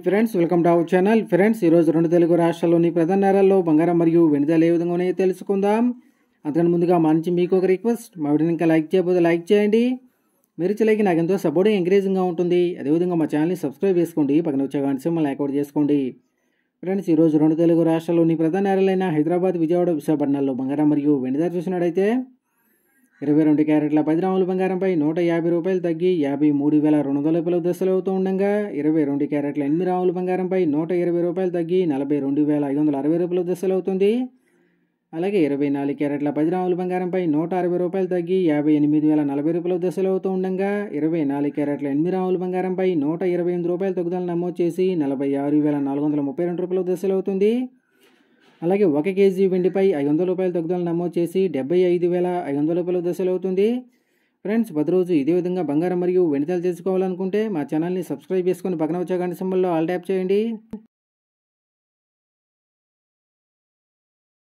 friends welcome to our channel friends ఈరోజు రెండు తెలుగు రాష్ట్రాల్లోని ప్రధాన నగరాల్లో బంగారం మరియు వెనుదల ఏ విధంగా ఉన్నాయో తెలుసుకుందాం అంతకన్నా ముందుగా మా నుంచి మీకు ఒక రిక్వెస్ట్ మా వీడియోని ఇంకా లైక్ చేయకపోతే లైక్ చేయండి మీరు చిలకి నాకు ఎంతో సపోర్టింగ్ ఎంకరేజింగ్గా ఉంటుంది అదేవిధంగా మా ఛానల్ని సబ్స్క్రైబ్ చేసుకోండి పక్కన వచ్చే గంట సింబల్ యాక్టివేట్ చేసుకోండి ఫ్రెండ్స్ ఈరోజు రెండు తెలుగు రాష్ట్రాల్లోని ప్రధాన నగరాలైన హైదరాబాద్ విజయవాడ విశాఖపట్నాల్లో బంగారం మరియు వెండి ధర చూసినట్టయితే ఇరవై రెండు క్యారెట్ల పది గ్రాముల బంగారంపై నూట యాభై రూపాయలు తగ్గి యాభై మూడు వేల రెండు వందల రూపాయల దశలు అవుతూ ఉండగా ఇరవై రెండు క్యారెట్ల ఎనిమిది గ్రాముల బంగారంపై నూట ఇరవై రూపాయలు తగ్గి నలభై రెండు వేల ఐదు వందల అరవై రూపాయల దశలు అవుతుంది అలాగే ఇరవై నాలుగు క్యారెట్ల పది గ్రాముల బంగారంపై నూట అరవై రూపాయలు తగ్గి యాభై ఎనిమిది వేల నలభై రూపాయల దశలు అవుతూ ఉండగా ఇరవై నాలుగు క్యారెట్ల ఎనిమిది గ్రాముల బంగారంపై నూట ఇరవై ఎనిమిది రూపాయల తగ్గుదల నమోదు చేసి నలభై ఆరు వేల నాలుగు వందల ముప్పై రెండు రూపాయల దశలు అవుతుంది అలాగే ఒక కేజీ వెండిపై ఐదు వందల రూపాయల తగ్గుదల నమోదు చేసి డెబ్బై ఐదు వేల ఐదు వందల రూపాయల దశలు అవుతుంది ఫ్రెండ్స్ ప్రతిరోజు ఇదే విధంగా బంగారం మరియు వెండితలు తెలుసుకోవాలనుకుంటే మా ఛానల్ని సబ్స్క్రైబ్ చేసుకొని పక్కన వచ్చే గంట సింబల్లో ఆల్ ట్యాప్ చేయండి